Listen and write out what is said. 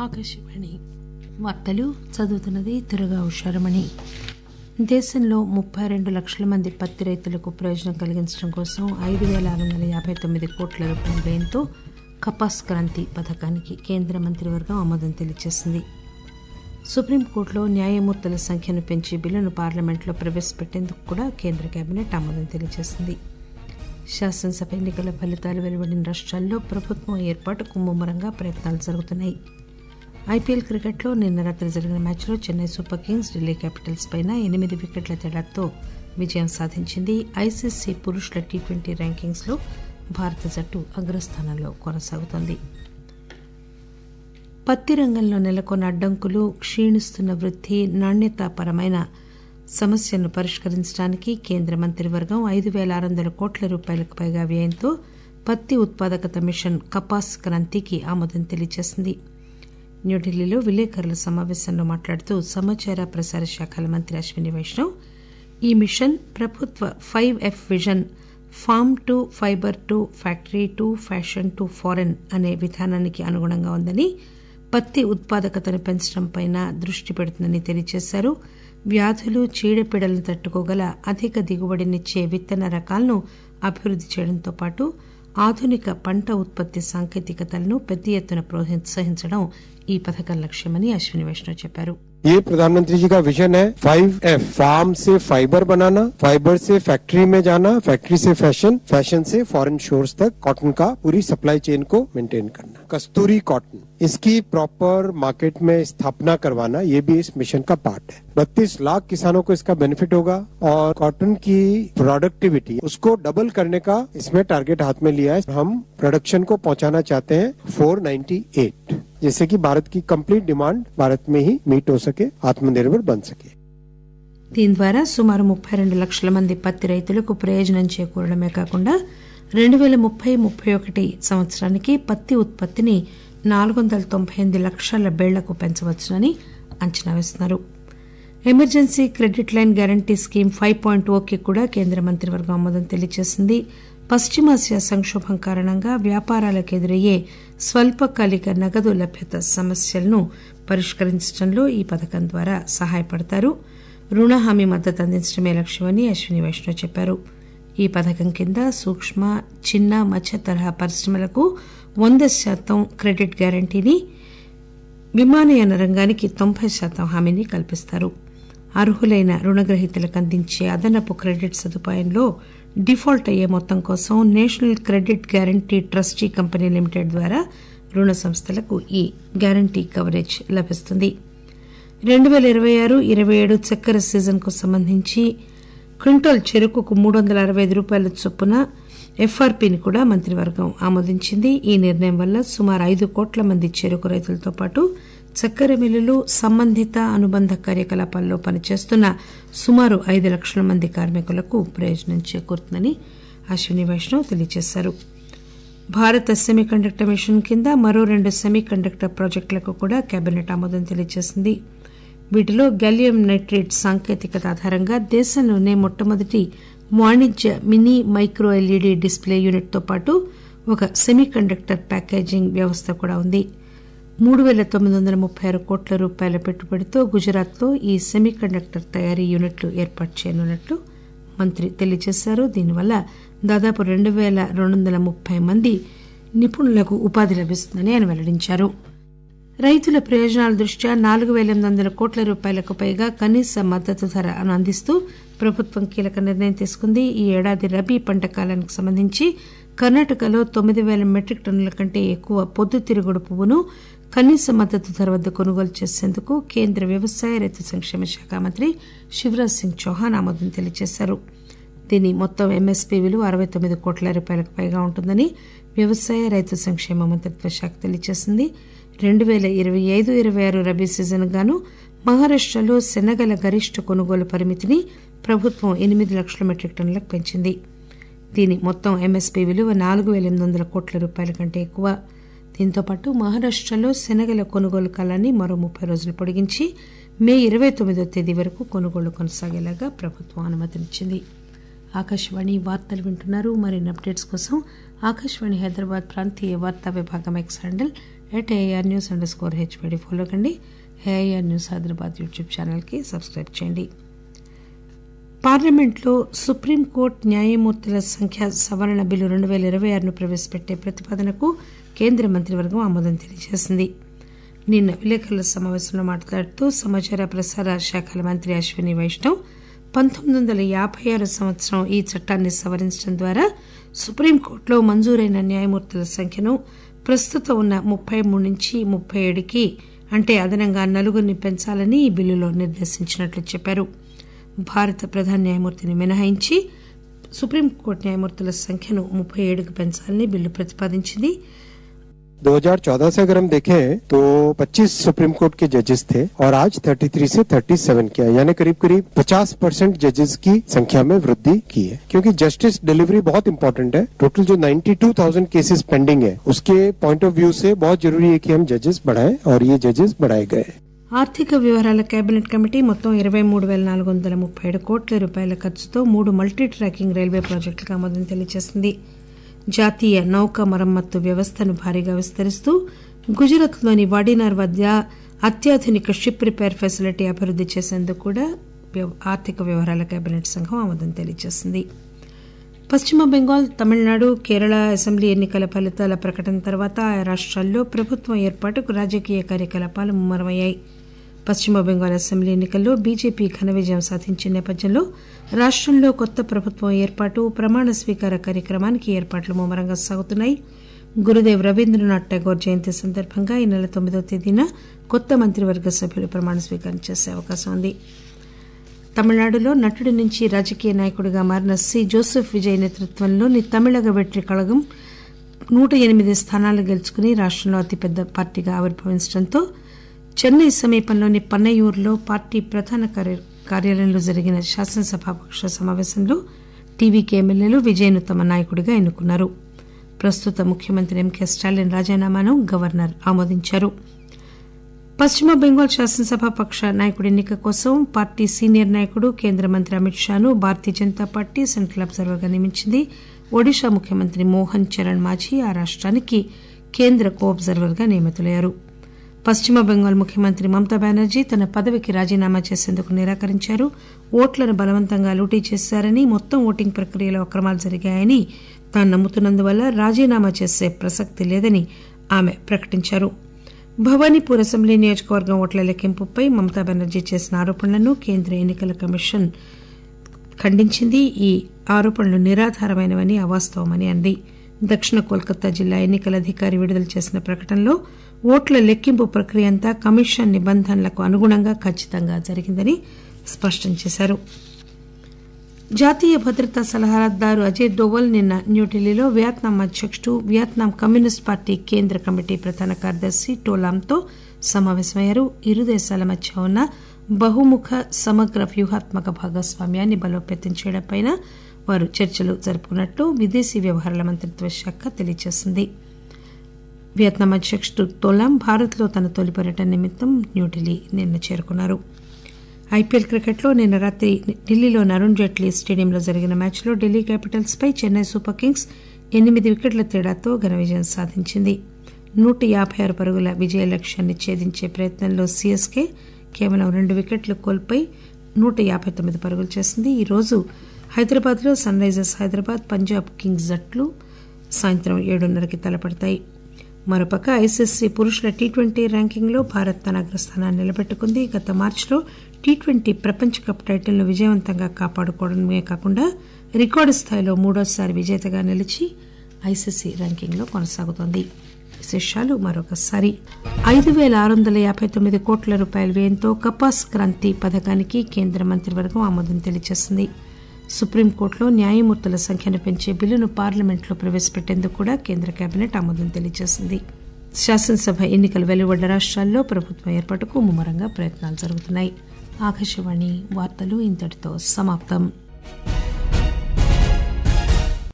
ఆకాశవాణి వార్తలు చదువుతున్నది దుర్గా ఉషారమణి దేశంలో ముప్పై రెండు లక్షల మంది పత్తి రైతులకు ప్రయోజనం కలిగించడం కోసం ఐదు పేల ఆరు వందల యాబై తొమ్మిది కోట్ల రూపాయల వ్యయంతో కపాస్ క్రాంతి పథకానికి కేంద్ర మంత్రివర్గం ఆమోదం తెలియజేసింది సుప్రీంకోర్టులో న్యాయమూర్తుల సంఖ్యను పెంచి బిల్లును పార్లమెంట్లో ప్రవేశపెట్టేందుకు కూడా కేంద్ర కేబినెట్ ఆమోదం తెలియజేసింది శాసనసభ ఎన్నికల ఫలితాలు వెలువడిన రాష్ట్రాల్లో ప్రభుత్వం ఏర్పాటుకు ముమ్మరంగా ప్రయత్నాలు జరుగుతున్నాయి ఐపీఎల్ క్రికెట్లో నిన్న రాత్రి జరిగిన మ్యాచ్లో Chennai Super Kings Delhi Capitals పైన ఎనిమిది వికెట్ల తేడాతో విజయం సాధించింది ఐసీసీ పురుషుల టీ ట్వంటీ ర్యాంకింగ్స్లో భారత జట్టు అగ్రస్థానంలో కొనసాగుతోంది పత్తి రంగంలో నెలకొన్న అడ్డంకులు క్షీణిస్తున్న వృద్ధి నాణ్యతాపరమైన సమస్యలను పరిష్కరించడానికి కేంద్ర మంత్రివర్గం ఐదు పేల ఆరు వందల కోట్ల రూపాయలకు పైగా వ్యయంతో పత్తి ఉత్పాదకత మిషన్ కపాస్ క్రాంతికి ఆమోదం తెలియజేసింది న్యూఢిల్లీలో విలేకరుల సమావేశంలో మాట్లాడుతూ సమాచార ప్రసార శాఖల మంత్రి అశ్విని వైష్ణవ్ ఈ మిషన్ ప్రభుత్వ five F vision farm to fibre to factory to fashion to foreign అనే విధానానికి అనుగుణంగా ఉందని పత్తి ఉత్పాదకతను పెంచడంపై దృష్టి పెడుతుందని తెలియజేశారు వ్యాధులు చీడపీడలను తట్టుకోగల అధిక దిగుబడినిచ్చే విత్తన రకాలను అభివృద్ది చేయడంతో పాటు ఆధునిక పంట ఉత్పత్తి సాంకేతికతలను పెద్ద ఎత్తున ప్రోత్సహించడం ఈ పథకం లక్ష్యమని అశ్విని వైష్ణవ్ చెప్పారు ये प्रधानमंत्री जी का विजन है फाइव एफ फार्म से फाइबर बनाना फाइबर से फैक्ट्री में जाना फैक्ट्री से फैशन फैशन से फॉरेन शोर्स तक कॉटन का पूरी सप्लाई चेन को मेंटेन करना कस्तूरी कॉटन इसकी प्रॉपर मार्केट में स्थापना करवाना ये भी इस मिशन का पार्ट है बत्तीस लाख किसानों को इसका बेनिफिट होगा और कॉटन की प्रोडक्टिविटी उसको डबल करने का इसमें टारगेट हाथ में लिया है हम प्रोडक्शन को पहुंचाना चाहते हैं 498 जिससे कि भारत की कंप्लीट डिमांड भारत में ही मीट हो सके आत्मनिर्भर बन सके దీని ద్వారా సుమారు ముప్పై రెండు లక్షల మంది పత్తి రైతులకు ప్రయోజనం చేకూరడమే కాకుండా రెండు పేల ముప్పై ముప్పై ఒకటి సంవత్సరానికి పత్తి ఉత్పత్తిని నాలుగు వందల తొంభై ఎనిమిది లక్షల బేళ్లకు పెంచవచ్చునని అంచనా వేస్తున్నారు emergency credit line guarantee scheme five point ఓకి కూడా కేంద్ర మంత్రివర్గం ఆమోదం తెలియజేసింది పశ్చిమాసియా సంక్షోభం కారణంగా వ్యాపారాలకు ఎదురయ్యే స్వల్పకాలిక నగదు లభ్యత సమస్యలను పరిష్కరించడంలో ఈ పథకం ద్వారా సహాయపడతారు రుణ హామీ మద్దతు అందించడమే లక్ష్యమని అశ్విని వైష్ణవ్ చెప్పారు ఈ పథకం కింద సూక్ష్మ చిన్న మధ్య తరహా పరిశ్రమలకు వంద శాతం క్రెడిట్ గ్యారంటీని విమానయాన రంగానికి తొంభై శాతం హామీని కల్పిస్తారు అర్హులైన రుణగ్రహీతలకు అందించే అదనపు క్రెడిట్ సదుపాయంలో డిఫాల్ట్ అయ్యే మొత్తం కోసం national credit guarantee trustee company limited ద్వారా రుణ సంస్థలకు ఈ గ్యారంటీ కవరేజ్ లభిస్తుంది రెండు పేల ఇరవై ఆరు ఇరవై ఏడు చక్కెర సీజన్కు సంబంధించి క్వింటాల్ చెరుకుకు మూడు వందల అరవై ఐదు రూపాయల చొప్పున ఎఫ్ఆర్పీని కూడా మంత్రివర్గం ఆమోదించింది ఈ నిర్ణయం వల్ల సుమారు ఐదు కోట్ల మంది చెరుకు రైతులతో పాటు చక్కెర మిల్లులు సంబంధిత అనుబంధ కార్యకలాపాల్లో పనిచేస్తున్న సుమారు ఐదు లక్షల మంది కార్మికులకు ప్రయోజనం చేకూరుతుందని అశ్విని వైష్ణవ్ తెలియజేశారు భారత సెమీ కండక్టర్ మిషన్ కింద మరో రెండు సెమీ కండక్టర్ ప్రాజెక్టులకు కూడా కేబినెట్ ఆమోదం తెలియజేసింది వీటిలో గలియం నైట్రేట్ సాంకేతికత ఆధారంగా దేశంలోనే మొట్టమొదటి వాణిజ్య మినీ మైక్రో ఎల్ఈడి డిస్ప్లే యూనిట్తో పాటు ఒక సెమీ కండక్టర్ ప్యాకేజింగ్ వ్యవస్థ కూడా ఉంది మూడు పేల తొమ్మిది వందల ముప్పై ఆరు కోట్ల రూపాయల పెట్టుబడితో గుజరాత్లో ఈ సెమీ కండక్టర్ తయారీ యూనిట్లు ఏర్పాటు చేయనున్నట్లు మంత్రి తెలియజేశారు దీనివల్ల దాదాపు రెండు పేల రెండు వందల ముప్పై మంది నిపుణులకు ఉపాధి లభిస్తుందని ఆయన వెల్లడించారు రైతుల ప్రయోజనాల దృష్ట్యా నాలుగు పేల ఎనిమిది వందల కోట్ల రూపాయలకు పైగా కనీస మద్దతు ధరను అందిస్తూ ప్రభుత్వం కీలక నిర్ణయం తీసుకుంది ఈ ఏడాది రబీ పంట కాలానికి సంబంధించి కర్ణాటకలో తొమ్మిది పేల మెట్రిక్ టన్నుల కంటే ఎక్కువ పొద్దుతిరుగుడు పువ్వును కనీస మద్దతు ధర వద్ద కొనుగోలు చేసేందుకు కేంద్ర వ్యవసాయ రైతు సంక్షేమ శాఖ మంత్రి శివరాజ్ సింగ్ చౌహాన్ ఆమోదం తెలియజేశారు దీని మొత్తం ఎంఎస్పీ విలువ అరవై తొమ్మిది కోట్ల రూపాయలకు పైగా ఉంటుందని వ్యవసాయ రైతు సంక్షేమ మంత్రిత్వ శాఖ తెలియజేసింది రెండు పేల ఇరవై ఐదు ఇరవై ఆరు రబీ సీజన్ గాను మహారాష్టలో శనగల గరిష్ట కొనుగోలు పరిమితిని ప్రభుత్వం ఎనిమిది లక్షల మెట్రిక్ టన్నులకు పెంచింది దీని మొత్తం ఎంఎస్పీ విలువ నాలుగు పేల ఎనిమిది వందల కోట్ల రూపాయల కంటే ఎక్కువ దీంతోపాటు మహారాష్టలో శనగల కొనుగోలు కాలాన్ని మరో ముప్పై రోజులు పొడిగించి మే ఇరవై తొమ్మిదో తేదీ వరకు కొనుగోళ్లు కొనసాగేలాగా ప్రభుత్వం అనుమతినిచ్చింది ఆకాశవాణి వార్తలు వింటున్నారు మరిన్ని అప్డేట్స్ కోసం ఆకాశవాణి హైదరాబాద్ ప్రాంతీయ వార్తా విభాగం X handle at air news underscore HPD follow కండి ఏఆర్ న్యూస్ హైదరాబాద్ యూట్యూబ్ ఛానల్కి సబ్స్క్రైబ్ చేయండి పార్లమెంట్లో సుప్రీంకోర్టు న్యాయమూర్తుల సంఖ్య సవరణ బిల్లు రెండు పేల ఇరవై ఆరును ప్రవేశపెట్టే ప్రతిపాదనకు కేంద్ర మంత్రివర్గం ఆమోదం తెలియజేసింది నిన్న విలేకరుల సమావేశంలో మాట్లాడుతూ సమాచార ప్రసార శాఖల మంత్రి అశ్విని వైష్ణవ్ పంతొమ్మిది వందల యాభై ఆరు సంవత్సరం ఈ చట్టాన్ని సవరించడం ద్వారా సుప్రీంకోర్టులో మంజూరైన న్యాయమూర్తుల సంఖ్యను ప్రస్తుతం ఉన్న ముప్పై మూడు నుంచి ముప్పై ఏడుకి అంటే అదనంగా నలుగురిని పెంచాలని ఈ బిల్లులో నిర్దేశించినట్లు చెప్పారు భారత ప్రధాన న్యాయమూర్తిని మినహాయించి సుప్రీంకోర్టు న్యాయమూర్తుల సంఖ్యను ముప్పై ఏడుకు పెంచాలని బిల్లు ప్రతిపాదించింది 2014 से अगर हम देखें तो 25 सुप्रीम कोर्ट के जजेस थे और आज 33 से 37 किया यानी करीब करीब 50 परसेंट जजेस की संख्या में वृद्धि की है क्योंकि जस्टिस डिलीवरी बहुत इंपॉर्टेंट है टोटल जो 92,000 केसेस पेंडिंग है उसके पॉइंट ऑफ व्यू से बहुत जरूरी है कि हम जजेस बढ़ाएं और ये जजेस बढ़ाए गए ఆర్థిక వ్యవహారాల కేబినెట్ కమిటీ మొత్తం ఇరవై మూడు పేల నాలుగు వందల ముప్పై ఏడు కోట్ల రూపాయల ఖర్చుతో మూడు మల్టీ ట్రాకింగ్ రైల్వే ప్రాజెక్టులకు ఆమోదం తెలియజేసింది జాతీయ నౌక మరమ్మత్తు వ్యవస్థను భారీగా విస్తరిస్తూ గుజరాత్లోని వాడినార్ వద్ద అత్యాధునిక షిప్ రిపేర్ ఫెసిలిటీ అభివృద్ది చేసేందుకు కూడా ఆర్థిక వ్యవహారాల కేబినెట్ సంఘం ఆమోదం తెలియజేసింది పశ్చిమ బెంగాల్ తమిళనాడు కేరళ అసెంబ్లీ ఎన్నికల ఫలితాల ప్రకటన తర్వాత ఆయా రాష్ట్రాల్లో ప్రభుత్వం ఏర్పాటుకు రాజకీయ కార్యకలాపాలు ముమ్మరమయ్యాయి పశ్చిమ బెంగాల్ అసెంబ్లీ ఎన్నికల్లో బీజేపీ ఘన విజయం సాధించిన నేపథ్యంలో రాష్టంలో కొత్త ప్రభుత్వం ఏర్పాటు ప్రమాణ స్వీకార కార్యక్రమానికి ఏర్పాట్లు ముమ్మరంగా సాగుతున్నాయి గురుదేవ్ రవీంద్రనాథ్ ఠాగూర్ జయంతి సందర్భంగా ఈ నెల తొమ్మిదవ తేదీన కొత్త మంత్రివర్గ సభ్యులు ప్రమాణ స్వీకారం చేసే అవకాశం ఉంది తమిళనాడులో నటుడి నుంచి రాజకీయ నాయకుడిగా మారిన సి జోసెఫ్ విజయ్ నేతృత్వంలోని తమిళగ వెట్రి కళగం నూట ఎనిమిది స్థానాలు గెలుచుకుని రాష్టంలో అతిపెద్ద పార్టీగా ఆవిర్భవించడంతో చెన్నై సమీపంలోని పన్నయూరులో పార్టీ ప్రధాన కార్యాలయంలో జరిగిన శాసనసభాపక్ష సమావేశంలో టీవీకే ఎమ్మెల్యేలు విజయ్ను తమ నాయకుడిగా ఎన్నుకున్నారు ప్రస్తుత ముఖ్యమంత్రి ఎంకే స్టాలిన్ రాజీనామాను గవర్నర్ ఆమోదించారు పశ్చిమ బెంగాల్ శాసనసభ పక్ష నాయకుడి ఎన్నిక కోసం పార్టీ సీనియర్ నాయకుడు కేంద్ర మంత్రి అమిత్ షాను Bharatiya Janata Party central observer గా నియమించింది ఒడిషా ముఖ్యమంత్రి మోహన్ చరణ్ మాఝీ ఆ రాష్టానికి కేంద్ర కో అబ్జర్వర్ గా నియమితులయ్యారు పశ్చిమ బెంగాల్ ముఖ్యమంత్రి మమతా బెనర్జీ తన పదవికి రాజీనామా చేసేందుకు నిరాకరించారు ఓట్లను బలవంతంగా లూటీ చేశారని మొత్తం ఓటింగ్ ప్రక్రియలో అక్రమాలు జరిగాయని తాను నమ్ముతున్నందువల్ల రాజీనామా చేసే ప్రసక్తి లేదని ఆమె ప్రకటించారు భవానీపూర్ అసెంబ్లీ నియోజకవర్గం ఓట్ల లెక్కింపుపై మమతా బెనర్జీ చేసిన ఆరోపణలను కేంద్ర ఎన్నికల కమిషన్ ఖండించింది ఈ ఆరోపణలు నిరాధారమైనవని అవాస్తవమని అంది దక్షిణ కోల్కతా జిల్లా ఎన్నికల అధికారి విడుదల చేసిన ప్రకటనలో ఓట్ల లెక్కింపు ప్రక్రియ అంతా కమిషన్ నిబంధనలకు అనుగుణంగా ఖచ్చితంగా జరిగిందని స్పష్టం చేశారు జాతీయ భద్రతా సలహాదారు అజయ్ డోవల్ నిన్న న్యూఢిల్లీలో వియత్నాం అధ్యకుడు వియత్నాం కమ్యూనిస్ట్ పార్టీ కేంద్ర కమిటీ ప్రధాన కార్యదర్శి టోలాంతో సమావేశమయ్యారు ఇరు దేశాల మధ్య ఉన్న బహుముఖ సమగ్ర వ్యూహాత్మక భాగస్వామ్యాన్ని బలోపేతం చేయడంపై వారు చర్చలు జరుపుకున్నట్లు విదేశీ వ్యవహారాల మంత్రిత్వ శాఖ తెలియజేసింది వియత్నాం అధ్యకుడు తోలాం భారత్లో తన తొలి పర్యటన నిమిత్తం న్యూఢిల్లీ నిన్న చేరుకున్నారు ఐపీఎల్ క్రికెట్లో నిన్న రాత్రి ఢిల్లీలోని అరుణ్ జైట్లీ స్టేడియంలో జరిగిన మ్యాచ్లో ఢిల్లీ క్యాపిటల్స్ పై చెన్నై సూపర్ కింగ్స్ ఎనిమిది వికెట్ల తేడాతో ఘన విజయం సాధించింది నూట యాభై ఆరు పరుగుల విజయ లక్ష్యాన్ని ఛేదించే ప్రయత్నంలో సీఎస్కే కేవలం రెండు వికెట్లు కోల్పోయి నూట యాభై తొమ్మిది పరుగులు చేసింది ఈరోజు హైదరాబాద్లో Sunrisers Hyderabad Punjab Kings జట్లు సాయంత్రం ఏడున్నరకి తలపడతాయి మరోపక్క ఐసీసీ పురుషుల టీ ట్వంటీ ర్యాంకింగ్లో భారత్ తన అగ్రస్థానాన్ని నిలబెట్టుకుంది గత మార్చిలో టీ ట్వంటీ ప్రపంచ కప్ టైటిల్ను విజయవంతంగా కాపాడుకోవడమే కాకుండా రికార్డు స్థాయిలో మూడోసారి విజేతగా నిలిచి ఐసీసీ ర్యాంకింగ్లో కొనసాగుతోంది విశేషాలు మరొకసారి ఐదు పేల ఆరు వందల యాభై తొమ్మిది కోట్ల రూపాయల వ్యయంతో కపాస్ క్రాంతి పథకానికి కేంద్ర మంత్రివర్గం ఆమోదం తెలియజేసింది సుప్రీంకోర్టులో న్యాయమూర్తుల సంఖ్యను పెంచే బిల్లును పార్లమెంట్లో ప్రవేశపెట్టేందుకు కూడా కేంద్ర కేబినెట్ ఆమోదం తెలియజేసింది శాసనసభ ఎన్నికలు వెలువడ్డ రాష్ట్రాల్లో ప్రభుత్వం ఏర్పాటుకు ముమ్మరంగా ప్రయత్నాలు జరుగుతున్నాయి ఆకాశవాణి వార్తలు ఇంతటితో సమాప్తం